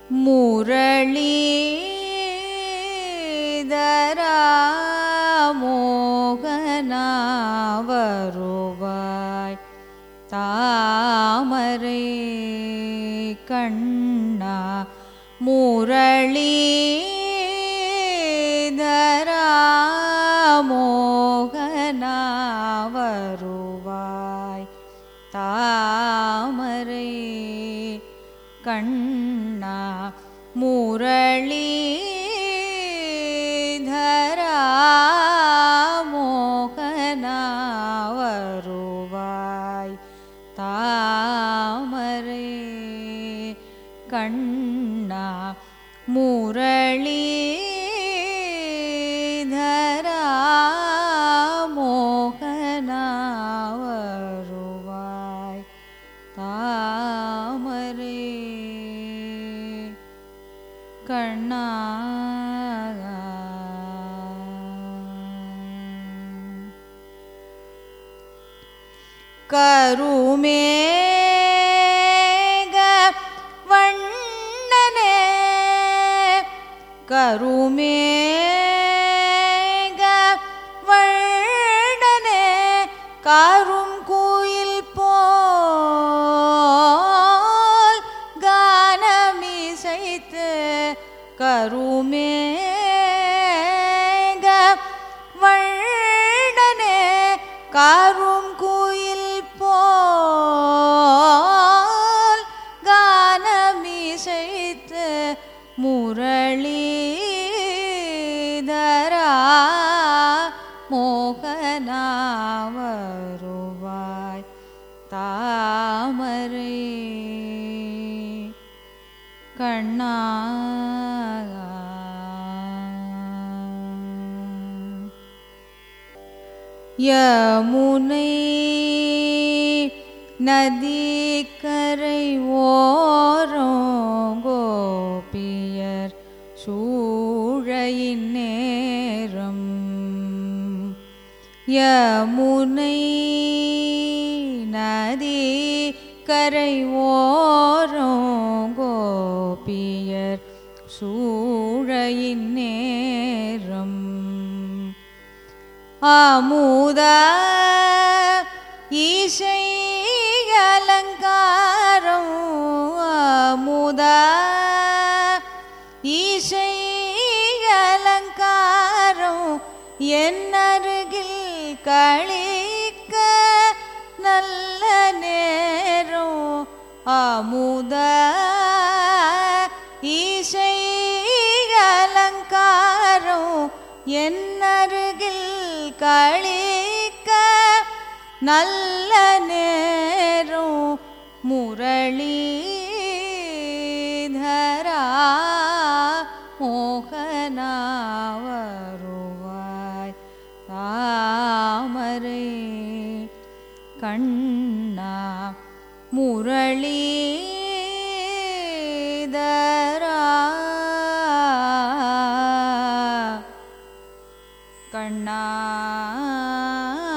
முரளீதரா மோகனா வருவாய் தாமரை கண்ணா முரளீதரா மோகனா வருவாய் தாமரை கண்ணா முரளீதரா மோகனா வருவாய் தாமரை கண்ணா முரளீதரா மோகனா வருவாய் தாமரை கண்ணா கருமேக வண்ணனே கருமேக வண்ணனே காரும் கோயில் போல் கானமிசைத்து கருமேக வண்ணனே காரும் கோயில் போல் கானமிசைத்து முரளீதரா மோகனா வருவாய் தாமரை கண்ணா யமுனை நதிக்கரை ஓரம் கோபியர் சூழையின் நேரம் யமுனை நதி கரை ஓரம் கோபியர் சூழையின் நேரம் அமுத ஈசை அலங்காரம் அமுத ஈசை அலங்காரம் என் அருகில் கழிக்க நல்ல நேரம் அமுத ஈசை அலங்காரம் என் அருகில் கழிக்க நல்ல நேரம் முரளீதரா மோகனா வருவாய் தாமரை கண்ணா முரளீதரா கண்ணா